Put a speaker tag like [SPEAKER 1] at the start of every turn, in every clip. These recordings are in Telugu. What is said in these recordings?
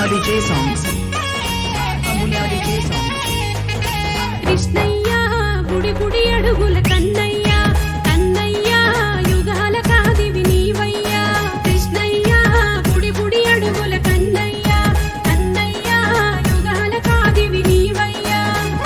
[SPEAKER 1] DJ songs. Amulya DJ songs.
[SPEAKER 2] Krishnaiah బుడి బుడి అడుగుల కన్నయ్య కన్నయ్య యుగాల కాదివి నీవయ్యా కృష్ణయ్య బుడి బుడి అడుగుల కన్నయ్య కన్నయ్య యుగాల కాదివి నీవయ్యా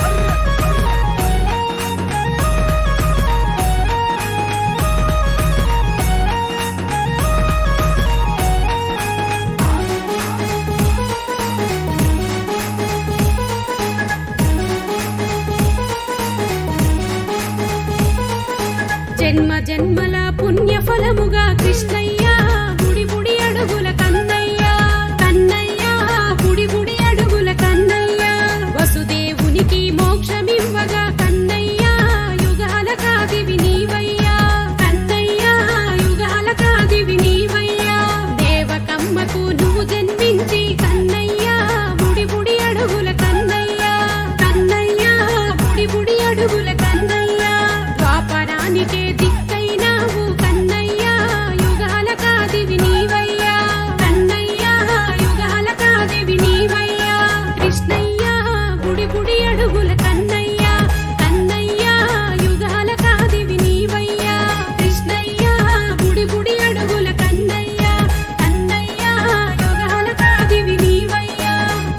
[SPEAKER 2] జన్మ జన్మల పుణ్య ఫలముగా కృష్ణయ్య బుడి బుడి అడుగుల కన్నయ్య కన్నయ్య బుడి బుడి అడుగుల కన్నయ్య వసుదేవునికి మోక్షమివ్వగా కన్నయ్య యుగాల కాదివి నీవయ్యా కన్నయ్య యుగాల కాదివి నీవయ్యా దేవకమ్మకు నువ్వు జన్మించి కన్నయ్య బుడి బుడి అడుగుల కన్నయ్య కన్నయ్య బుడి బుడి అడుగుల కన్నయ్య ద్వాపరానికే దిక్కైనావు కన్నయ్య యుగాల కాదివి నీవయ్యా కన్నయ్య యుగాల కాదివి నీవయ్యా కృష్ణయ్య బుడి బుడి అడుగుల కన్నయ్య కన్నయ్య యుగాల కాదివి నీవయ్యా కృష్ణయ్య బుడి బుడి అడుగుల కన్నయ్య కన్నయ్య యుగాల కాదివి నీవయ్యా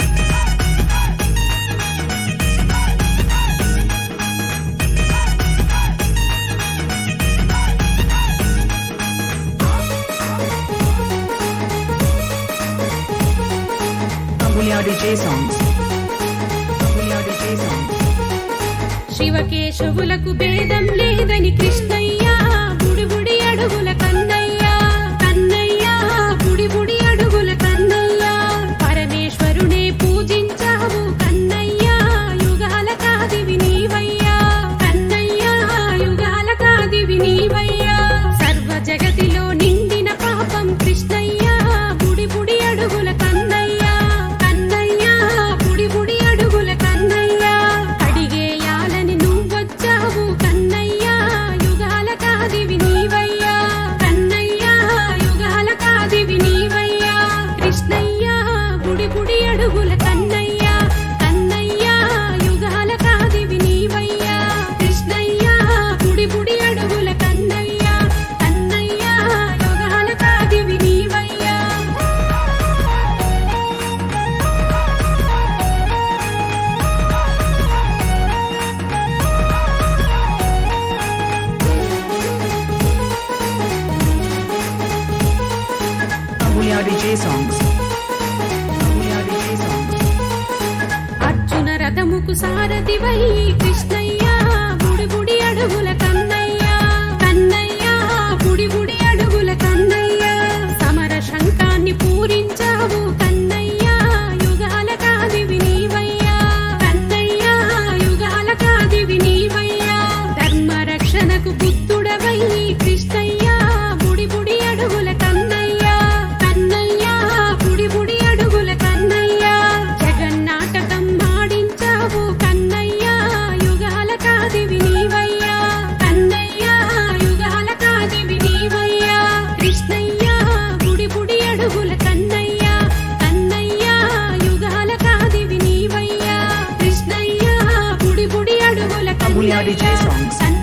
[SPEAKER 1] Amulya DJ songs. Amulya DJ songs.
[SPEAKER 2] శివకేశవులకు భేదం లేదని కృష్ణయ్య బుడి బుడి అడుగుల కన్నయ్య కన్నయ్య బుడి బుడి అడుగుల కన్నయ్య పరమేశ్వరునే పూజించావు కన్నయ్య యుగాల కాదివి నీవయ్యా కన్నయ్య యుగాల కాదివి నీవయ్యా సర్వ జగతిలో నిండిన పాపం కృష్ణయ్య బుడి బుడి అడుగుల కన్నయ్య కన్నయ్య బుడి బుడి అడుగుల కన్నయ్య అడిగేయాలని నువ్వొచ్చావు కన్నయ్య యుగాల కాదివి నీవయ్యా కన్నయ్య యుగాల కాదివి నీవయ్యా కృష్ణయ్య బుడి బుడి అడుగుల కన్నయ్య కన్నయ్య యుగాల కాదివి నీవయ్యా కృష్ణయ్య బుడి బుడి అడుగుల కన్నయ్య కన్నయ్య యుగాల కాదివి నీవయ్యా
[SPEAKER 1] Amulya DJ songs. Amulya DJ songs.
[SPEAKER 2] Arjuna రథముకు సారథివై Krishnaiah బుడి బుడి అడుగుల కన్నయ్య కన్నయ్య బుడి బుడి అడుగుల కన్నయ్య సమర శంఖాన్ని పూరించావు కన్నయ్య యుగాల కాదివి నీవయ్యా కన్నయ్య యుగాల కాదివి నీవయ్యా ధర్మ రక్షణకు బుద్ధుడవై కృష్ణయ్య బుడి బుడి అడుగుల కన్నయ్య కన్నయ్య బుడి బుడి అడుగుల కన్నయ్య జగన్నాటకం ఆడించావు కన్నయ్య యుగాల కాదివి నీవయ్యా కన్నయ్య యుగాల కాదివి నీవయ్యా కృష్ణయ్య బుడి బుడి అడుగుల కన్నయ్య కన్నయ్య యుగాల కాదివి నీవయ్యా కృష్ణయ్య బుడి బుడి అడుగుల
[SPEAKER 1] Amulya DJ songs.
[SPEAKER 2] కన్నయ్య